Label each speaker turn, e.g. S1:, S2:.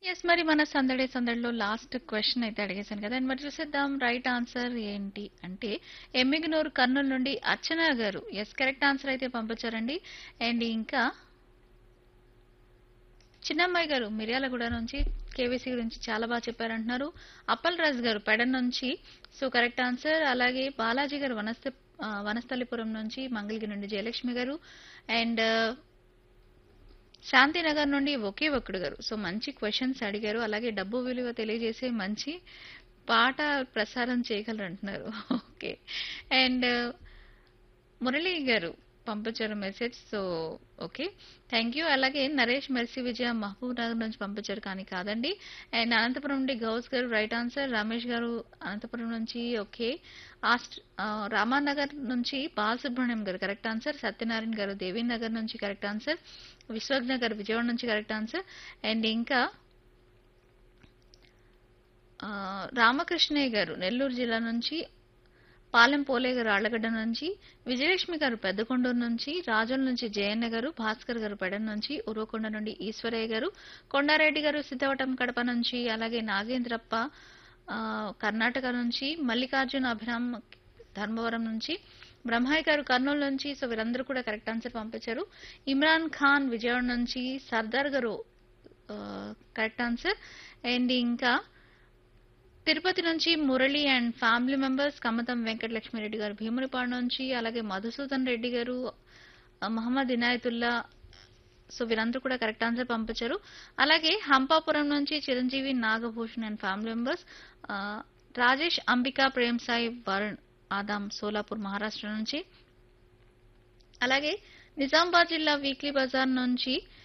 S1: yes మరి మన సందడే సందడిలో లాస్ట్ క్వశ్చన్ అయితే అడిగేశాను కదా అండ్ మరి చూసేద్దాం రైట్ ఆన్సర్ ఏంటి అంటే ఎమ్మిగనూరు కర్నూలు నుండి అర్చన గారు ఎస్ కరెక్ట్ ఆన్సర్ అయితే పంపించారండి అండ్ ఇంకా చిన్నమ్మాయి గారు మిర్యాలగూడ నుంచి కేవీసీ గురించి చాలా బాగా చెప్పారంటున్నారు అప్పల్ రాజు గారు పెడన్ నుంచి సో కరెక్ట్ ఆన్సర్ అలాగే బాలాజీ గారు వనస్థ ఆ, వనస్థలిపురం నుంచి మంగళగిరి నుండి జయలక్ష్మి గారు అండ్ శాంతినగర్ నుండి ఒకే ఒక్కడు గారు సో మంచి క్వశ్చన్స్ అడిగారు అలాగే డబ్బు విలువ తెలియజేసే మంచి పాట ప్రసారం చేయగలరు అంటున్నారు ఓకే అండ్ మురళి గారు పంపించారు message so okay thank you అలాగే నరేష్ మెర్సీ విజయ మహబూబ్ నగర్ నుంచి పంపించారు కానీ కాదండి అండ్ అనంతపురం నుండి గౌస్ గారు రైట్ ఆన్సర్ రమేష్ గారు అనంతపురం నుంచి ఓకే ఆస్ట్ ఆ, రామానగర్ నుంచి బాలసుబ్రహ్మణ్యం గారు కరెక్ట్ ఆన్సర్ సత్యనారాయణ గారు దేవీనగర్ నుంచి కరెక్ట్ ఆన్సర్ విశ్వజ్ఞ గారు విజయవాడ నుంచి కరెక్ట్ ఆన్సర్ అండ్ ఇంకా ఆ, రామకృష్ణయ్య గారు నెల్లూరు జిల్లా నుంచి పాలెం పోలే గారు ఆళ్లగడ్డ నుంచి విజయలక్ష్మి గారు పెద్దకొండూరు నుంచి రాజుల నుంచి జయన్న గారు భాస్కర్ గారు పెడన్ నుంచి ఉరవకొండ నుండి ఈశ్వరయ్య గారు కొండారెడ్డి గారు సిద్ధవటం కడప నుంచి అలాగే నాగేంద్రప్ప ఆ, కర్ణాటక నుంచి మల్లికార్జున అభిరామ్ ధర్మవరం నుంచి బ్రహ్మాయి గారు కర్నూలు నుంచి సో వీరందరూ కూడా కరెక్ట్ ఆన్సర్ పంపించారు ఇమ్రాన్ ఖాన్ విజయవాడ నుంచి సర్దార్ గారు కరెక్ట్ ఆన్సర్ అండ్ ఇంకా తిరుపతి నుంచి Murali and family members Kammatham Venkatalakshmireddy గారు భీమునిపాడు నుంచి అలాగే మధుసూదన్ రెడ్డి గారు ఆ, మహమ్మద్ ఇనాయతుల్లా సో వీరందరూ కూడా కరెక్ట్ ఆన్సర్ పంపించారు అలాగే హంపాపురం నుంచి Chiranjeevi Nagabhushan and family members ఆ, రాజేష్ అంబికా ప్రేమ్ సాయి వరుణ్ ఆదాం సోలాపూర్ మహారాష్ట్ర నుంచి అలాగే నిజామాబాద్ జిల్లా వీక్లీ బజార్ నుంచి